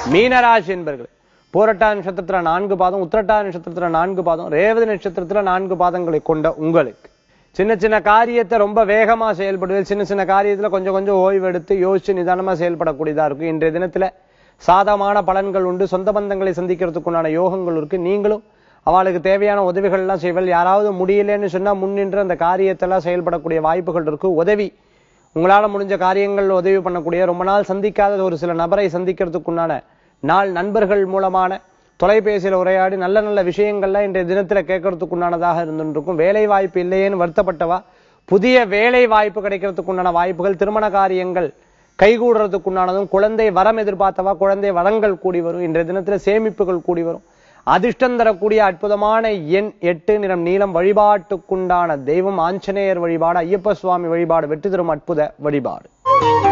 மீனராசி என்பர்கள் பூரட்டா நட்சத்திரத்துல நான்கு பாதம் உத்திரட்டா நட்சத்திரத்துல நான்கு பாதம் ரேவதி நட்சத்திரத்துல நான்கு பாதங்களை கொண்ட உங்களுக்கு சின்ன சின்ன காரியத்தை ரொம்ப வேகமா செயல்படுவது சின்ன சின்ன காரியத்துல கொஞ்சம் கொஞ்சம் ஓய்வு எடுத்து யோசிச்சு நிதானமா செயல்படக்கூடியதா இருக்கும் இன்றைய தினத்துல சாதமான பலன்கள் உண்டு சொந்த பந்தங்களை சந்திக்கிறதுக்குண்டான யோகங்கள் இருக்கு நீங்களும் அவளுக்கு தேவையான உதவிகள் எல்லாம் செய்வல் யாராவது முடியலன்னு சொன்னா முன்னின்று அந்த காரியத்தெல்லாம் செயல்படக்கூடிய வாய்ப்புகள் இருக்கு உதவி உங்களால முடிஞ்ச காரியங்கள் உதவி பண்ணக்கூடிய ரொம்ப நாள் சந்திக்காத ஒரு சில நபரை சந்திக்கிறதுக்குண்டான நாள் நண்பர்கள் மூலமான தொலைபேசியில உரையாடி நல்ல நல்ல விஷயங்கள்லாம் இன்றைய தினத்துல கேட்கறதுக்குண்டானதாக இருந்துருக்கும் வேலை வாய்ப்பு இல்லையேன்னு வருத்தப்பட்டவா புதிய வேலை வாய்ப்பு கிடைக்கிறதுக்குண்டான வாய்ப்புகள் திருமண காரியங்கள் கைகூடுறதுக்குண்டானதும் குழந்தை வரம் எதிர்பார்த்தவா குழந்தை வரங்கள் கூடி வரும் இன்றைய தினத்துல சேமிப்புகள் கூடி வரும் அதிர்ஷ்டம் தரக்கூடிய அற்புதமான எண் எட்டு நிறம் நீளம் வழிபாட்டுக்குண்டான தெய்வம் ஆஞ்சநேயர் வழிபாடு ஐயப்ப சுவாமி வழிபாடு வெற்றி தரும் அற்புத வழிபாடு